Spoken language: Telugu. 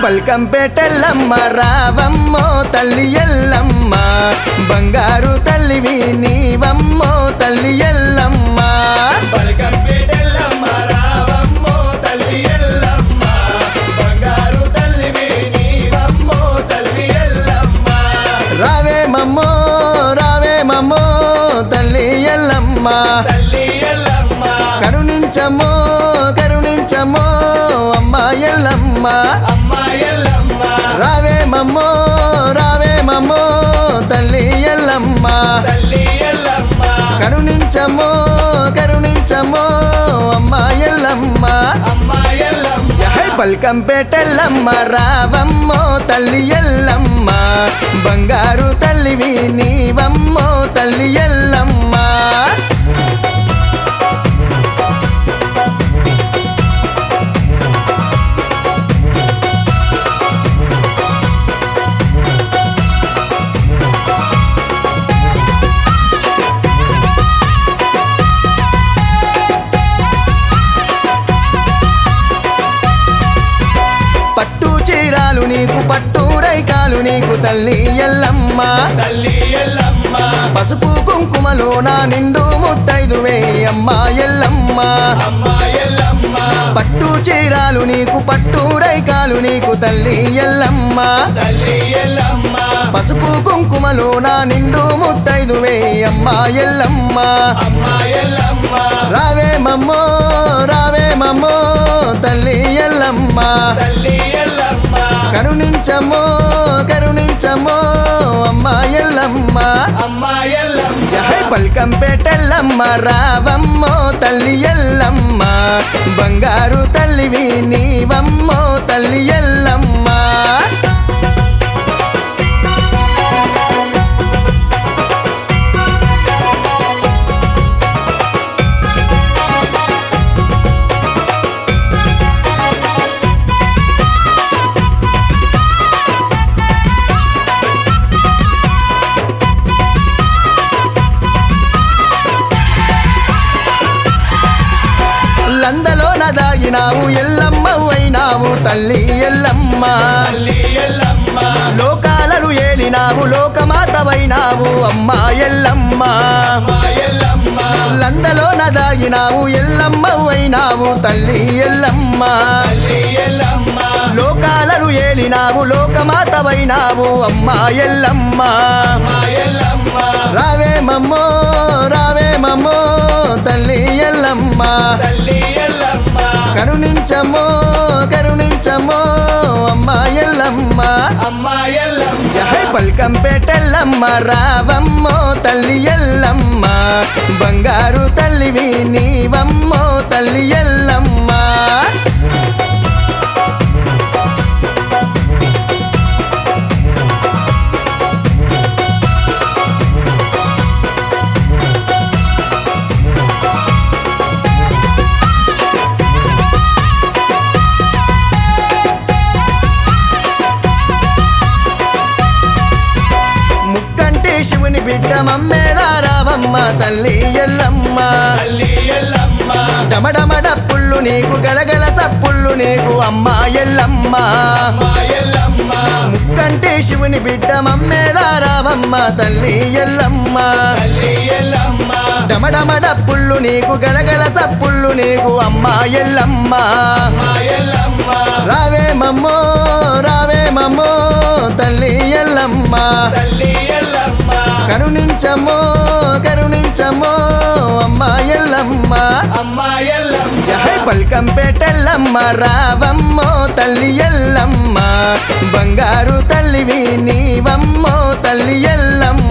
పల్కంపేటెల్లమ్మ రావమ్మో తల్లి ఎల్లమ్మ బంగారు తల్లివి నీవమ్మో తల్లి ఎల్లమ్మ పలకంపేటెల్లమ్మ రావమ్మో తల్లి ఎల్లమ్మ బంగారు తల్లివి నీవమ్మో తల్లి ఎల్లమ్మ రావే మమ్మో రావే మమ్మో తల్లి ఎల్లమ్మ తల్లి ఎల్లమ్మ కరుణించమ్మో కరుణించమ్మో అమ్మ ఎల్లమ్మ అమ్మ ఎల్లమ్మ రావే మమ్మో రావే మమ్మో తల్లి ఎల్లమ్మ తల్లి ఎల్లమ్మ కరుణించమ్మో కరుణించమ్మో అమ్మ ఎల్లమ్మ అమ్మ ఎల్లమ్మ యహై పల్కంపేటెల్లమ్మ రావమ్మో తల్లి ఎల్లమ్మ బంగారు తల్లివి నీవమ్మో తల్లి ఎల్లమ్మ పట్టు చీరాలు నీకు పట్టు రైకాలు నీకు తల్లి ఎల్లమ్మ తల్లి ఎల్లమ్మ పసుపు కుంకుమలో నా నిండు ముత్తైదువే అమ్మ ఎల్లమ్మ అమ్మ ఎల్లమ్మ పట్టు చీరాలు నీకు పట్టు రైకాలు నీకు తల్లి ఎల్లమ్మ తల్లి ఎల్లమ్మ పసుపు కుంకుమలో నా నిండు ముత్తైదువే అమ్మ ఎల్లమ్మ అమ్మ ఎల్లమ్మ రావే మమ్మో రావే మమ్మో తల్లి ఎల్లమ్మ తల్లి ఎల్లమ్మ కరుణించమ్మో కరుణించమ్మో అమ్మ ఎల్లమ్మ అమ్మ ఎల్లమ్మ యహై పల్కంపేటెల్లమ్మ రావమ్మో తల్లి ఎల్లమ్మ బంగారు తల్లివి నీవమ్మో తల్లి ఎల్లమ్మ లందలోన దాగినావు ఎల్లమ్మవైనావు తల్లి ఎల్లమ్మ తల్లి ఎల్లమ్మ లోకాలను ఏలినావు లోకమాతవైనావు అమ్మ ఎల్లమ్మ అమ్మ ఎల్లమ్మ లందలోన దాగినావు ఎల్లమ్మవైనావు తల్లి ఎల్లమ్మ తల్లి ఎల్లమ్మ లోకాలను ఏలినావు లోకమాతవైనావు అమ్మ ఎల్లమ్మ అమ్మ ఎల్లమ్మ రావే మమ్మో రావే మమ్మో తల్లి ఎల్లమ్మ తల్లి ఎల్లమ్మ కరుణించమ్మో కరుణించమ్మో అమ్మ ఎల్లమ్మ అమ్మ ఎల్లమ్మ యహై పల్కంపేటెల్లమ్మ రావమ్మో తల్లి ఎల్లమ్మ బంగారు తల్లివి నీవమ్మో తల్లి ఎల్లమ్మ ముక్కంటి శివుని బిడ్డ మమ్మేలా రావమ్మ తల్లి ఎల్లమ్మ తల్లి ఎల్లమ్మ డమడమడ పుల్లు నీకు గలగల సప్పుళ్ళు నీకు అమ్మ ఎల్లమ్మ అమ్మ ఎల్లమ్మ ముక్కంటి శివుని బిడ్డ మమ్మేలా రావమ్మ తల్లి ఎల్లమ్మ తల్లి ఎల్లమ్మ డమడమడ పుల్లు నీకు గలగల సప్పుళ్ళు నీకు అమ్మ ఎల్లమ్మ అమ్మ ఎల్లమ్మ రావే మమ్మో రావే మమ్మో తల్లి ఎల్లమ్మ తల్లి ఎల్లమ్మ కరుణించమ్మో కరుణించమ్మో అమ్మ ఎల్లమ్మ అమ్మ ఎల్లమ్మ యహై పల్కంపేటెల్లమ్మ రావమ్మో తల్లి ఎల్లమ్మ బంగారు తల్లివి నీవమ్మో తల్లి ఎల్లమ్మ